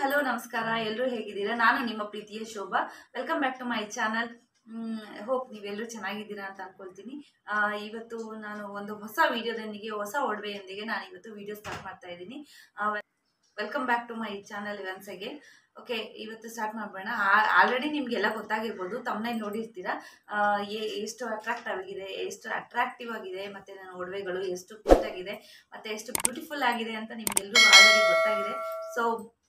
hello ನಮಸ್ಕಾರ ಎಲ್ಲರೂ ಹೇಗಿದ್ದೀರಾ ನಾನು ನಿಮ್ಮ ಪ್ರೀತಿಯ Shobha welcome back to my channel hope ನೀವೆಲ್ಲರೂ ಚೆನ್ನಾಗಿದ್ದೀರಾ ಅಂತ ಅನ್ಕೊಳ್ತೀನಿ ಆ, ಇವತ್ತು ನಾನು ಒಂದು ಹೊಸ ವಿಡಿಯೋದೊಂದಿಗೆ ಹೊಸ ಒಡವೆಯೊಂದಿಗೆ ನಾನು ಇವತ್ತು ವಿಡಿಯೋ ಸ್ಟಾರ್ಟ್ ಮಾಡ್ತಾ ಇದ್ದೀನಿ welcome back to my channel once again okay ಇವತ್ತು ಸ್ಟಾರ್ಟ್ ಮಾಡೋಣ ಆಲ್ರೆಡಿ ನಿಮಗೆಲ್ಲ ಗೊತ್ತಾಗಿರ್ಬೋದು ತಮ್ಮನೇ ನೋಡಿರ್ತೀರಾ ಆ, ಎ- ಎಷ್ಟು ಅಟ್ರಾಕ್ಟ್ ಆಗಿದೆ ಎಷ್ಟು ಅಟ್ರಾಕ್ಟಿವ್ ಆಗಿದೆ ಮತ್ತು ನನ್ನ ಒಡವೆಗಳು ಎಷ್ಟು ಕ್ಯೂಟ್ ಆಗಿದೆ ಮತ್ತು ಎಷ್ಟು ಬ್ಯೂಟಿಫುಲ್ ಆಗಿದೆ ಅಂತ ನಿಮಗೆಲ್ಲರೂ ಆಲ್ರೆಡಿ ಗೊತ್ತಾಗಿದೆ ಸೊ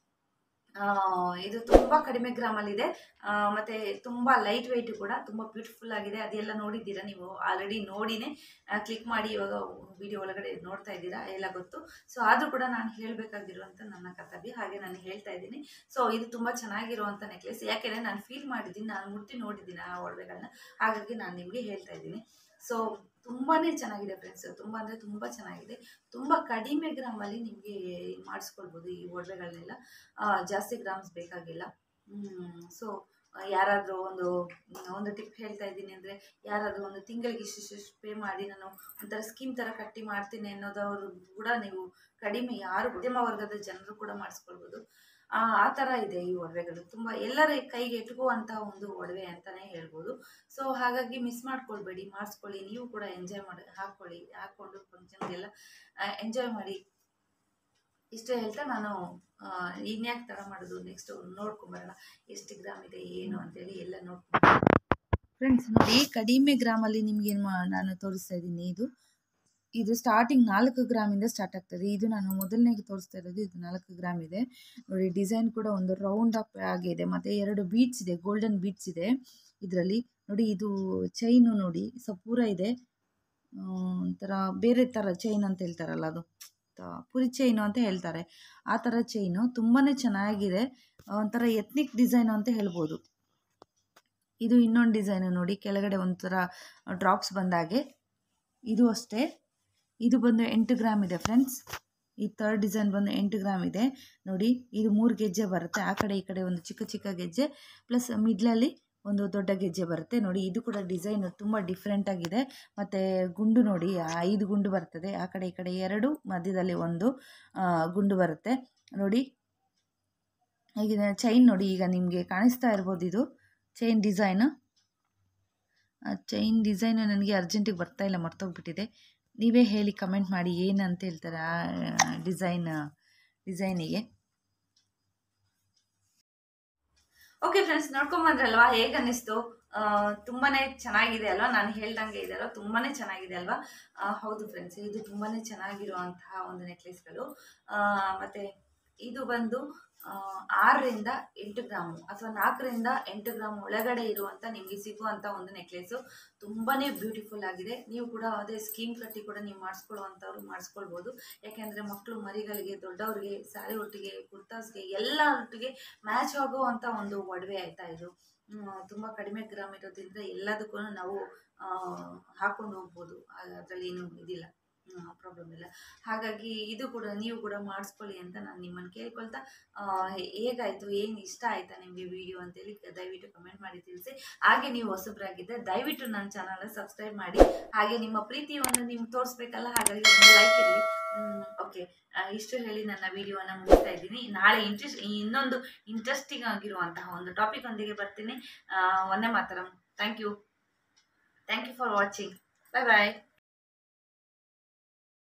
ಇದು ತುಂಬ ಕಡಿಮೆ ಗ್ರಾಮಲ್ಲಿದೆ ಆ, ಮತ್ತೆ ತುಂಬ ಲೈಟ್ ವೆಯ್ಟ್ ಕೂಡ ತುಂಬ ಬ್ಯೂಟಿಫುಲ್ ಆಗಿದೆ ಅದೆಲ್ಲ ನೋಡಿದ್ದೀರಾ ನೀವು ಆಲ್ರೆಡಿ ನೋಡಿನೇ ಕ್ಲಿಕ್ ಮಾಡಿ ಇವಾಗ ವಿಡಿಯೋ ಒಳಗಡೆ ನೋಡ್ತಾ ಇದ್ದೀರಾ ಎಲ್ಲ ಗೊತ್ತು ಸೊ ಆದರೂ ಕೂಡ ನಾನು ಹೇಳಬೇಕಾಗಿರುವಂಥ ನನ್ನ ಕರ್ತವ್ಯ ಹಾಗೆ ನಾನು ಹೇಳ್ತಾ ಇದ್ದೀನಿ ಸೊ ಇದು ತುಂಬ ಚೆನ್ನಾಗಿರುವಂಥ ನೆಕ್ಲೆಸ್ ಯಾಕೆಂದರೆ ನಾನು ಫೀಲ್ ಮಾಡಿದ್ದೀನಿ ನಾನು ಮುಟ್ಟಿ ನೋಡಿದ್ದೀನಿ ಆ ಒಡವೆಗಳನ್ನ ಹಾಗಾಗಿ ನಾನು ನಿಮಗೆ ಹೇಳ್ತಾ ಇದ್ದೀನಿ ಸೊ ತುಂಬಾ ಚೆನ್ನಾಗಿದೆ ಫ್ರೆಂಡ್ಸ್ ತುಂಬ ಅಂದರೆ ತುಂಬ ಚೆನ್ನಾಗಿದೆ ತುಂಬ ಕಡಿಮೆ ಗ್ರಾಮಲ್ಲಿ ನಿಮಗೆ ಮಾಡಿಸ್ಕೊಳ್ಬೋದು ಈ ಒಡವೆಗಳನ್ನೆಲ್ಲ ಆ, ಜಾಸ್ತಿ ಗ್ರಾಮ್ಸ್ ಬೇಕಾಗಿಲ್ಲ ಸೊ ಯಾರಾದರೂ ಒಂದು ಒಂದು ಟಿಪ್ ಹೇಳ್ತಾ ಇದ್ದೀನಿ ಅಂದರೆ ಯಾರಾದರೂ ಒಂದು ತಿಂಗಳಿಗೆ ಇಷ್ಟಿಷ್ಟು ಪೇ ಮಾಡಿ ನಾನು ಒಂಥರ ಸ್ಕೀಮ್ ಥರ ಕಟ್ಟಿ ಮಾಡ್ತೀನಿ ಅನ್ನೋದವರು ಕೂಡ ನೀವು ಕಡಿಮೆ ಯಾರು ಮಧ್ಯಮ ವರ್ಗದ ಜನರು ಕೂಡ ಮಾಡಿಸ್ಕೊಳ್ಬೋದು ಆ ಆ ಥರ ಇದೆ ಈ ಒಡವೆಗಳು ತುಂಬ ಎಲ್ಲರ ಕೈಗೆ ಎಟುಕುವಂಥ ಒಂದು ಒಡವೆ ಅಂತಲೇ ಹೇಳ್ಬೋದು ಸೊ ಹಾಗಾಗಿ ಮಿಸ್ ಮಾಡ್ಕೊಳ್ಬೇಡಿ ಮಾಡಿಸ್ಕೊಳ್ಳಿ ನೀವು ಕೂಡ ಎಂಜಾಯ್ ಮಾಡಿ ಹಾಕ್ಕೊಳ್ಳಿ ಹಾಕ್ಕೊಂಡು ಫಂಕ್ಷನ್ಗೆಲ್ಲ ಎಂಜಾಯ್ ಮಾಡಿ ಇಷ್ಟು ಹೇಳ್ತಾ ನಾನು ಆ, ಇನ್ಯಾಕೆ ತಡ ಮಾಡೋದು ನೆಕ್ಸ್ಟ್ ನೋಡ್ಕೊಂಬರೋಣ ಎಷ್ಟು ಗ್ರಾಮ್ ಇದೆ ಏನು ಅಂತೇಳಿ ಎಲ್ಲ ನೋಡ್ಕೊಂಡು ಫ್ರೆಂಡ್ಸ್ ನೋಡಿ ಕಡಿಮೆ ಗ್ರಾಮಲ್ಲಿ ನಿಮಗೆ ನಾನು ತೋರಿಸ್ತಾ ಇದ್ದೀನಿ ಇದು ಇದು ಸ್ಟಾರ್ಟಿಂಗ್ ನಾಲ್ಕು ಗ್ರಾಮಿಂದ ಸ್ಟಾರ್ಟ್ ಆಗ್ತದೆ ಇದು ನಾನು ಮೊದಲನೇಗೆ ತೋರಿಸ್ತಾ ಇರೋದು ಇದು ನಾಲ್ಕು ಗ್ರಾಮ್ ಇದೆ ನೋಡಿ ಡಿಸೈನ್ ಕೂಡ ಒಂದು ರೌಂಡ್ ಅಪ್ ಆಗಿದೆ ಮತ್ತು ಎರಡು ಬೀಟ್ಸ್ ಇದೆ ಗೋಲ್ಡನ್ ಬೀಟ್ಸ್ ಇದೆ ಇದರಲ್ಲಿ ನೋಡಿ ಇದು ಚೈನು ನೋಡಿ ಸಪೂರ ಇದೆ ಆ, ಒಂಥರ ಬೇರೆ ಥರ ಚೈನ್ ಅಂತ ಹೇಳ್ತಾರಲ್ಲ ಅದು ತ- ಪುರಿ ಚೈನು ಅಂತ ಹೇಳ್ತಾರೆ ಆ ಥರ ಚೈನು ತುಂಬಾ ಚೆನ್ನಾಗಿದೆ ಒಂಥರ ಎತ್ನಿಕ್ ಡಿಸೈನು ಅಂತ ಹೇಳ್ಬೋದು ಇದು ಇನ್ನೊಂದು ಡಿಸೈನು ನೋಡಿ ಕೆಳಗಡೆ ಒಂಥರ ಡ್ರಾಪ್ಸ್ ಬಂದಾಗೆ ಇದು ಅಷ್ಟೇ ಇದು ಬಂದು ಎಂಟು ಗ್ರಾಮ್ ಇದೆ ಫ್ರೆಂಡ್ಸ್ ಈ ಥರ್ಡ್ ಡಿಸೈನ್ ಬಂದು ಎಂಟು ಗ್ರಾಮ್ ಇದೆ ನೋಡಿ ಇದು ಮೂರು ಗೆಜ್ಜೆ ಬರುತ್ತೆ ಆ ಕಡೆ ಈ ಕಡೆ ಒಂದು ಚಿಕ್ಕ ಚಿಕ್ಕ ಗೆಜ್ಜೆ ಪ್ಲಸ್ ಮಿಡ್ಲಲ್ಲಿ ಒಂದು ದೊಡ್ಡ ಗೆಜ್ಜೆ ಬರುತ್ತೆ ನೋಡಿ ಇದು ಕೂಡ ಡಿಸೈನ್ ತುಂಬ ಡಿಫ್ರೆಂಟ್ ಆಗಿದೆ ಮತ್ತು ಗುಂಡು ನೋಡಿ ಐದು ಗುಂಡು ಬರ್ತದೆ ಆ ಕಡೆ ಈ ಕಡೆ ಎರಡು ಮಧ್ಯದಲ್ಲಿ ಒಂದು ಆ, ಗುಂಡು ಬರುತ್ತೆ ನೋಡಿ ಹೇಗಿದೆ ಚೈನ್ ನೋಡಿ ಈಗ ನಿಮಗೆ ಕಾಣಿಸ್ತಾ ಇರ್ಬೋದು ಇದು ಚೈನ್ ಡಿಸೈನು ಚೈನ್ ಡಿಸೈನ್ ನನಗೆ ಅರ್ಜೆಂಟಿಗೆ ಬರ್ತಾ ಇಲ್ಲ ಮರ್ತೋಗ್ಬಿಟ್ಟಿದೆ ನೀವೇ ಹೇಳಿ ಕಮೆಂಟ್ ಮಾಡಿ ಏನಂತ ಹೇಳ್ತಾರೆ ಆ ಡಿಸೈನ್ ಡಿಸೈನಿಗೆ ಓಕೆ ಫ್ರೆಂಡ್ಸ್ ನೋಡ್ಕೊಂಬಂದ್ರಲ್ವಾ ಹೇಗೆ ಅನ್ನಿಸ್ತು ಆ, ತುಂಬಾನೇ ಚೆನ್ನಾಗಿದೆ ಅಲ್ವಾ ನಾನು ಹೇಳ್ದಂಗೆ ಇದೆ ಅಲ್ವಾ ತುಂಬಾನೇ ಚೆನ್ನಾಗಿದೆ ಅಲ್ವಾ ಆ, ಹೌದು ಫ್ರೆಂಡ್ಸ್ ಇದು ತುಂಬಾನೇ ಚೆನ್ನಾಗಿರುವಂತಹ ಒಂದು ನೆಕ್ಲೆಸ್ಗಳು ಮತ್ತೆ ಇದು ಬಂದು ಆ, ಆರರಿಂದ ಎಂಟು ಗ್ರಾಮು ಅಥವಾ ನಾಲ್ಕರಿಂದ ಎಂಟು ಗ್ರಾಮ್ ಒಳಗಡೆ ಇರುವಂಥ ನಿಮಗೆ ಸಿಗುವಂಥ ಒಂದು ನೆಕ್ಲೆಸು ತುಂಬಾನೇ ಬ್ಯೂಟಿಫುಲ್ ಆಗಿದೆ ನೀವು ಕೂಡ ಅದೇ ಸ್ಕೀಮ್ ಕಟ್ಟಿ ಕೂಡ ನೀವು ಮಾಡಿಸ್ಕೊಳ್ಳುವಂಥವ್ರು ಮಾಡಿಸ್ಕೊಳ್ಬೋದು ಯಾಕೆಂದರೆ ಮಕ್ಕಳು ಮರಿಗಳಿಗೆ ದೊಡ್ಡವ್ರಿಗೆ ಸ್ಯಾರಿ ಒಟ್ಟಿಗೆ ಕುರ್ತಾಸ್ಗೆ ಎಲ್ಲ ಒಟ್ಟಿಗೆ ಮ್ಯಾಚ್ ಆಗುವಂಥ ಒಂದು ಒಡವೆ ಆಯ್ತಾ ಇದು ತುಂಬ ಕಡಿಮೆ ಗ್ರಾಮ್ ಇರೋದ್ರಿಂದ ಎಲ್ಲದಕ್ಕೂ ನಾವು ಆ, ಹಾಕೊಂಡು ಹೋಗ್ಬೋದು ಅದರಲ್ಲಿ ಏನು ಇದಿಲ್ಲ ಪ್ರಾಬ್ಲಮ್ ಇಲ್ಲ ಹಾಗಾಗಿ ಇದು ಕೂಡ ನೀವು ಕೂಡ ಮಾಡಿಸ್ಕೊಳ್ಳಿ ಅಂತ ನಾನು ನಿಮ್ಮನ್ನು ಕೇಳ್ಕೊಳ್ತಾ ಆ, ಹೇ- ಹೇಗಾಯಿತು ಏನು ಇಷ್ಟ ಆಯಿತಾ ನಿಮಗೆ ವಿಡಿಯೋ ಅಂತೇಳಿ ದಯವಿಟ್ಟು ಕಮೆಂಟ್ ಮಾಡಿ ತಿಳಿಸಿ ಹಾಗೆ ನೀವು ಹೊಸಬ್ರಾಗಿದ್ದರೆ ದಯವಿಟ್ಟು ನನ್ನ ಚಾನಲ್ನ ಸಬ್ಸ್ಕ್ರೈಬ್ ಮಾಡಿ ಹಾಗೆ ನಿಮ್ಮ ಪ್ರೀತಿಯನ್ನು ನಿಮ್ಗೆ ತೋರಿಸ್ಬೇಕಲ್ಲ ಹಾಗಾಗಿ ಒಂದು ಲೈಕ್ ಇರಲಿ ಓಕೆ ಇಷ್ಟು ಹೇಳಿ ನನ್ನ ವಿಡಿಯೋನ ಮುಗಿಸ್ತಾ ಇದ್ದೀನಿ ನಾಳೆ ಇಂಟ್ರೆಸ್ಟ್ ಇನ್ನೊಂದು ಇಂಟ್ರೆಸ್ಟಿಂಗ್ ಆಗಿರುವಂತಹ ಒಂದು ಟಾಪಿಕ್ ಒಂದಿಗೆ ಬರ್ತೀನಿ ಆ, ಒಂದೇ ಮಾತರಂ thank you thank you for watching bye bye